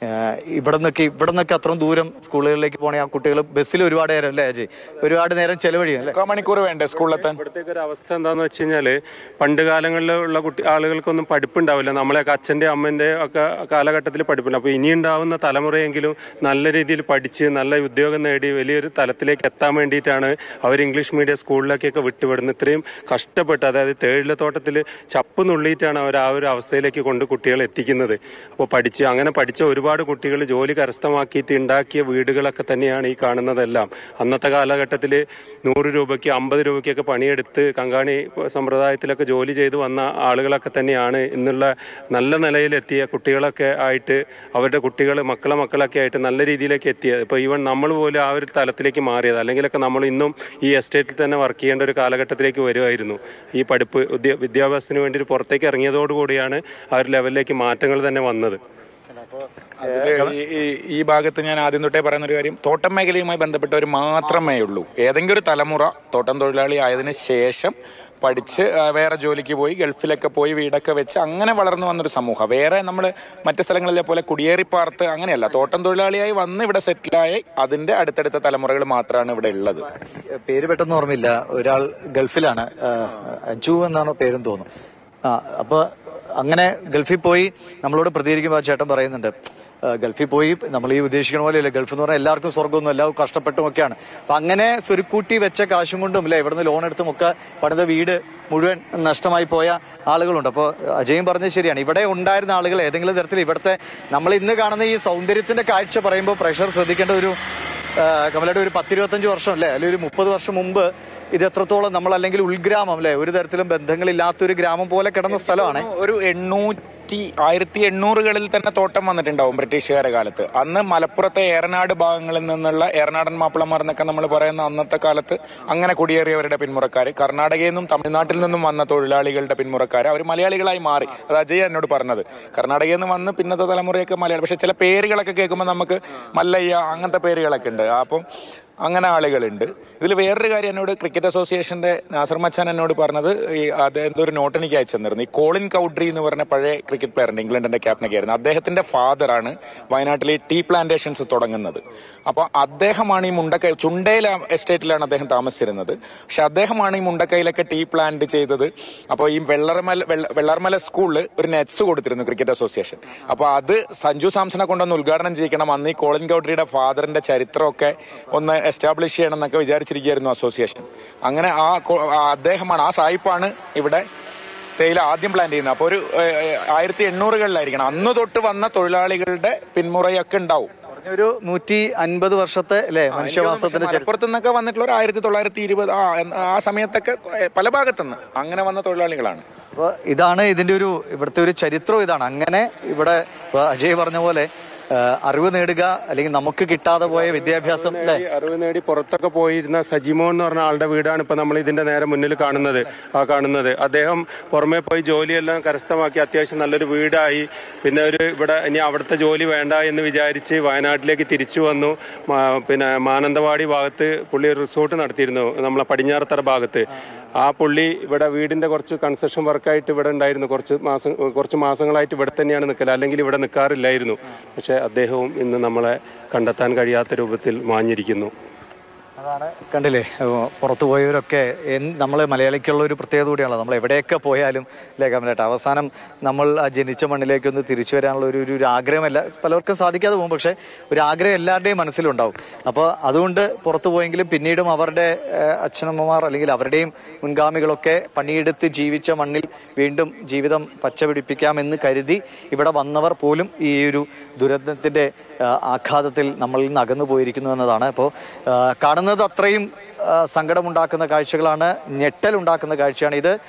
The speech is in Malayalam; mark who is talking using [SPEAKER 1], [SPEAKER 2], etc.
[SPEAKER 1] ഇവിടെ നിന്നൊക്കെ ഇവിടെ നിന്നൊക്കെ അത്രയും ദൂരം സ്കൂളുകളിലേക്ക് പോകണേ ആ കുട്ടികൾ ബസ്സിൽ ഒരുപാട് നേരം അല്ലേ അജയ് ഒരുപാട് നേരം ചെലവഴിയും അല്ലേ
[SPEAKER 2] മുക്കാൽ മണിക്കൂർ വേണ്ടേ സ്കൂളിലെത്താൻ
[SPEAKER 3] ഇവിടുത്തേക്ക് ഒരു അവസ്ഥ എന്താന്ന് വെച്ച് കഴിഞ്ഞാല് പണ്ട് കാലങ്ങളിലുള്ള കുട്ടി ആളുകൾക്കൊന്നും പഠിപ്പുണ്ടാവില്ല നമ്മളെയൊക്കെ അച്ഛൻ്റെ അമ്മൻ്റെ ഒക്കെ കാലഘട്ടത്തിൽ പഠിപ്പുണ്ട് അപ്പോൾ ഇനി ഉണ്ടാവുന്ന തലമുറയെങ്കിലും നല്ല രീതിയിൽ പഠിച്ച് നല്ല ഉദ്യോഗം നേടി വലിയൊരു തലത്തിലേക്ക് എത്താൻ വേണ്ടിയിട്ടാണ് അവർ ഇംഗ്ലീഷ് മീഡിയം സ്കൂളിലേക്കൊക്കെ വിട്ടുവിടുന്നത് ഇത്രയും കഷ്ടപ്പെട്ട് അതായത് തേയിലത്തോട്ടത്തിൽ ചപ്പ് നുള്ളിയിട്ടാണ് അവർ ആ ഒരു അവസ്ഥയിലേക്ക് കൊണ്ട് കുട്ടികളെ എത്തിക്കുന്നത് അപ്പോൾ പഠിച്ച് അങ്ങനെ പഠിച്ച ഒരുപാട് കുട്ടികൾ ജോലി കരസ്ഥമാക്കിയിട്ട് ഉണ്ടാക്കിയ വീടുകളൊക്കെ തന്നെയാണ് ഈ കാണുന്നതെല്ലാം അന്നത്തെ കാലഘട്ടത്തിൽ നൂറ് രൂപയ്ക്ക് അമ്പത് രൂപയ്ക്കൊക്കെ പണിയെടുത്ത് കങ്കാണി സമ്പ്രദായത്തിലൊക്കെ ജോലി ചെയ്ത് വന്ന ആളുകളൊക്കെ തന്നെയാണ് ഇന്നുള്ള നല്ല നിലയിലെത്തിയ കുട്ടികളൊക്കെ ആയിട്ട് അവരുടെ കുട്ടികൾ മക്കളെ മക്കളൊക്കെ ആയിട്ട് നല്ല രീതിയിലേക്ക് എത്തിയത് ഇപ്പോൾ ഈവൻ നമ്മൾ പോലും ആ ഒരു തലത്തിലേക്ക് മാറിയത് അല്ലെങ്കിലൊക്കെ നമ്മൾ ഇന്നും ഈ എസ്റ്റേറ്റിൽ തന്നെ വർക്ക് ചെയ്യേണ്ട ഒരു കാലഘട്ടത്തിലേക്ക് വരുമായിരുന്നു ഈ പഠിപ്പ് വിദ്യ- വിദ്യാഭ്യാസത്തിന് വേണ്ടി ഒരു പുറത്തേക്ക് ഇറങ്ങിയതോടുകൂടിയാണ് ആ ഒരു ലെവലിലേക്ക് മാറ്റങ്ങൾ തന്നെ വന്നത്
[SPEAKER 2] അതില് ഈ- ഈ- ഈ ഭാഗത്ത് ഞാൻ ആദ്യം തൊട്ടേ പറയുന്ന ഒരു കാര്യം തോട്ടം മേഖലയുമായി ബന്ധപ്പെട്ടവർ മാത്രമേ ഉള്ളൂ ഏതെങ്കിലും ഒരു തലമുറ തോട്ടം തൊഴിലാളി ആയതിനു ശേഷം പഠിച്ച് ആ, വേറെ ജോലിക്ക് പോയി ഗൾഫിലൊക്കെ പോയി വീടൊക്കെ വെച്ച് അങ്ങനെ വളർന്നു വന്നൊരു സമൂഹം വേറെ നമ്മൾ മറ്റ് സ്ഥലങ്ങളിലെ പോലെ കുടിയേറി പാർത്ത് അങ്ങനെയല്ല തോട്ടം തൊഴിലാളിയായി വന്ന് ഇവിടെ സെറ്റിലായി അതിന്റെ അടുത്തടുത്ത തലമുറകൾ മാത്രമാണ് ഇവിടെ ഉള്ളത്
[SPEAKER 1] പേര് പെട്ടെന്ന് ഓർമ്മയില്ല ഒരാൾ ഗൾഫിലാണ് ആ, അജു എന്നാണ് പേരും തോന്നുന്നു ആ അപ്പൊ അങ്ങനെ ഗൾഫിൽ പോയി നമ്മളോട് പ്രതികരിക്കുമ്പോൾ ആ ചേട്ടൻ പറയുന്നുണ്ട് ആ, ഗൾഫിൽ പോയി നമ്മൾ ഈ ഉദ്ദേശിക്കുന്ന പോലെയല്ല ഗൾഫ് എന്ന് പറഞ്ഞാൽ എല്ലാവർക്കും സ്വർഗ്ഗമൊന്നും എല്ലാവരും കഷ്ടപ്പെട്ടും ഒക്കെയാണ് അപ്പൊ അങ്ങനെ സ്വരുക്കൂട്ടി വെച്ച കാശും കൊണ്ടും അല്ലെ ഇവിടുന്ന് ലോൺ എടുത്തും ഒക്കെ പണിത വീട് മുഴുവൻ നഷ്ടമായി പോയ ആളുകളുണ്ട് അപ്പോൾ അജയും പറഞ്ഞത് ശരിയാണ് ഇവിടെ ഉണ്ടായിരുന്ന ആളുകൾ ഏതെങ്കിലും തരത്തിൽ ഇവിടുത്തെ നമ്മൾ ഇന്ന് കാണുന്ന ഈ സൗന്ദര്യത്തിന്റെ കാഴ്ച പറയുമ്പോൾ പ്രഷർ ശ്രദ്ധിക്കേണ്ട ഒരു ആ, കമലയുടെ ഒരു പത്തിരുപത്തഞ്ച് വർഷം അല്ലേ അല്ലെങ്കിൽ ഒരു മുപ്പത് വർഷം മുമ്പ് ഇത് എത്രത്തോളം നമ്മൾ അല്ലെങ്കിൽ ഉൾഗ്രാമം അല്ലെ ഒരു തരത്തിലും ബന്ധങ്ങളില്ലാത്തൊരു ഗ്രാമം പോലെ കിടന്ന സ്ഥലമാണ്
[SPEAKER 2] ഒരു എണ്ണൂറ്റി ആയിരത്തി എണ്ണൂറുകളിൽ തന്നെ തോട്ടം വന്നിട്ടുണ്ടാവും ബ്രിട്ടീഷുകാരുടെ കാലത്ത് അന്ന് മലപ്പുറത്തെ ഏറനാട് ഭാഗങ്ങളിൽ നിന്നുള്ള ഏറനാടൻ മാപ്പിളമാർ എന്നൊക്കെ നമ്മൾ പറയുന്ന അന്നത്തെ കാലത്ത് അങ്ങനെ കുടിയേറിയവരുടെ പിന്മുറക്കാർ കർണാടകയിൽ നിന്നും തമിഴ്നാട്ടിൽ നിന്നും വന്ന തൊഴിലാളികളുടെ പിന്മുറക്കാർ അവർ മലയാളികളായി മാറി അത് അജയ് എന്നോട് പറഞ്ഞത് കർണാടകയിൽ നിന്ന് വന്ന് പിന്നത്തെ തലമുറയൊക്കെ മലയാളി പക്ഷെ ചില പേരുകളൊക്കെ കേൾക്കുമ്പോൾ നമുക്ക് മല്ലയ്യ അങ്ങനത്തെ പേരുകളൊക്കെ ഉണ്ട് അപ്പം അങ്ങനെ ആളുകളുണ്ട് ഇതിൽ വേറൊരു കാര്യം എന്നോട് ക്രിക്കറ്റ് അസോസിയേഷന്റെ നാസർ മച്ചാൻ എന്നോട് പറഞ്ഞത് ഈ അത് എന്തോ ഒരു നോട്ട് എനിക്ക് അയച്ചു തന്നിരുന്നു ഈ കോളിൻ കൗഡ്രി എന്ന് പറഞ്ഞ പഴയ ക്രിക്കറ്റ് പ്ലെയർ ഉണ്ട് ഇംഗ്ലണ്ടിന്റെ ക്യാപ്റ്റനൊക്കെ ആയിരുന്നു അദ്ദേഹത്തിന്റെ ഫാദറാണ് വയനാട്ടിൽ ഈ ടീ പ്ലാന്റേഷൻസ് തുടങ്ങുന്നത് അപ്പോൾ അദ്ദേഹമാണ് ഈ മുണ്ടക്കൈ ചുണ്ടേല എസ്റ്റേറ്റിലാണ് അദ്ദേഹം താമസിച്ചിരുന്നത് പക്ഷെ അദ്ദേഹമാണ് ഈ മുണ്ടക്കൈയിലൊക്കെ ടീ പ്ലാന്റ് ചെയ്തത് അപ്പോൾ ഈ വെള്ളർമല വെള്ള- വെള്ളർമല സ്കൂളിൽ ഒരു നെറ്റ്സ് കൊടുത്തിരുന്നു ക്രിക്കറ്റ് അസോസിയേഷൻ അപ്പോൾ അത് സഞ്ജു സാംസനെ കൊണ്ടൊന്ന് ഉദ്ഘാടനം ചെയ്യിക്കണം അന്ന് ഈ കോളിൻ കൗഡ്രിയുടെ ഫാദറിന്റെ ചരിത്രമൊക്കെ ഒന്ന് എസ്റ്റാബ്ലിഷ് ചെയ്യണം എന്നൊക്കെ വിചാരിച്ചിരിക്കുകയായിരുന്നു അസോസിയേഷൻ അങ്ങനെ ആ കോ- ആ അദ്ദേഹമാണ് ആ സായിപ്പാണ് ഇവിടെ തേയില ആദ്യം പ്ലാൻ ചെയ്യുന്നത് അപ്പോൾ ഒരു ഏഹ്, ആയിരത്തി എണ്ണൂറുകളിലായിരിക്കണം അന്ന് തൊട്ട് വന്ന തൊഴിലാളികളുടെ പിന്മുറയൊക്കെ ഉണ്ടാവും
[SPEAKER 1] ഒരു നൂറ്റി അൻപത് വർഷത്തെ അല്ലെ മനുഷ്യവാസത്തിന്റെ ചരിത്രം
[SPEAKER 2] മലപ്പുറത്ത് നിന്നൊക്കെ വന്നിട്ടുള്ള ഒരു ആയിരത്തി തൊള്ളായിരത്തി ഇരുപത് ആ ആ സമയത്തൊക്കെ പല ഭാഗത്തുനിന്ന് അങ്ങനെ വന്ന തൊഴിലാളികളാണ്
[SPEAKER 1] അപ്പൊ ഇതാണ് ഇതിന്റെ ഒരു ഇവിടുത്തെ ഒരു ചരിത്രം ഇതാണ് അങ്ങനെ ഇവിടെ ഇപ്പൊ അജയ് പറഞ്ഞ പോലെ ആ, അറിവ് നേടുക അല്ലെങ്കിൽ നമുക്ക് കിട്ടാതെ പോയ വിദ്യാഭ്യാസം അല്ലെ
[SPEAKER 3] നേടി, അറിവ് നേടി പുറത്തൊക്കെ പോയിരുന്ന സജിമോൻ എന്ന് പറഞ്ഞ ആളുടെ വീടാണ് ഇപ്പൊ നമ്മൾ ഇതിന്റെ നേരെ മുന്നിൽ കാണുന്നത് ആ കാണുന്നത് അദ്ദേഹം പുറമെ പോയി ജോലിയെല്ലാം കരസ്ഥമാക്കി അത്യാവശ്യം നല്ലൊരു വീടായി പിന്നെ ഒരു ഇവിടെ ഇനി അവിടുത്തെ ജോലി വേണ്ട എന്ന് വിചാരിച്ച് വയനാട്ടിലേക്ക് തിരിച്ചു വന്നു മാ- പിന്നെ മാനന്തവാടി ഭാഗത്ത് പുള്ളി ഒരു റിസോർട്ട് നടത്തിയിരുന്നു നമ്മളെ പടിഞ്ഞാറത്തറ ഭാഗത്ത് ആ പുള്ളി ഇവിടെ വീടിന്റെ കുറച്ച് കൺസ്ട്രക്ഷൻ വർക്കായിട്ട് ഇവിടെ ഉണ്ടായിരുന്നു കുറച്ച് മാസം കുറച്ച് മാസങ്ങളായിട്ട് ഇവിടെ തന്നെയാണ് നിൽക്കൽ അല്ലെങ്കിൽ ഇവിടെ നിൽക്കാറില്ലായിരുന്നു പക്ഷെ അദ്ദേഹവും ഇന്ന് നമ്മളെ കണ്ടെത്താൻ കഴിയാത്ത രൂപത്തിൽ മാഞ്ഞിരിക്കുന്നു
[SPEAKER 1] അതാണ് കണ്ടില്ലേ ഓ, പുറത്തു പോയവരൊക്കെ നമ്മൾ മലയാളിക്കുള്ള ഒരു പ്രത്യേകത കൂടിയാണല്ലോ നമ്മൾ എവിടെയൊക്കെ പോയാലും അല്ലേ കമലേട്ട അവസാനം നമ്മൾ ആ ജനിച്ച മണ്ണിലേക്ക് ഒന്ന് തിരിച്ചു വരാനുള്ള ഒരു ഒരു ആഗ്രഹമല്ല പലർക്കും സാധിക്കാതെ പോകും പക്ഷേ ഒരു ആഗ്രഹം എല്ലാവരുടെയും മനസ്സിലുണ്ടാവും അപ്പോൾ അതുകൊണ്ട് പുറത്തു പോയെങ്കിലും പിന്നീടും അവരുടെ ഏഹ്, അച്ഛനമ്മമാർ അല്ലെങ്കിൽ അവരുടെയും മുൻഗാമികളൊക്കെ പണിയെടുത്ത് ജീവിച്ച മണ്ണിൽ വീണ്ടും ജീവിതം പച്ചപിടിപ്പിക്കാമെന്ന് കരുതി ഇവിടെ വന്നവർ പോലും ഈ ഒരു ദുരന്തത്തിന്റെ ആ, ആഘാതത്തിൽ നമ്മളിൽ നിന്ന് അകന്നു പോയിരിക്കുന്നു എന്നതാണ് അപ്പോൾ കാണുന്നത് അത്രയും ആ, സങ്കടമുണ്ടാക്കുന്ന കാഴ്ചകളാണ് ഞെട്ടലുണ്ടാക്കുന്ന കാഴ്ചയാണ് ഇത്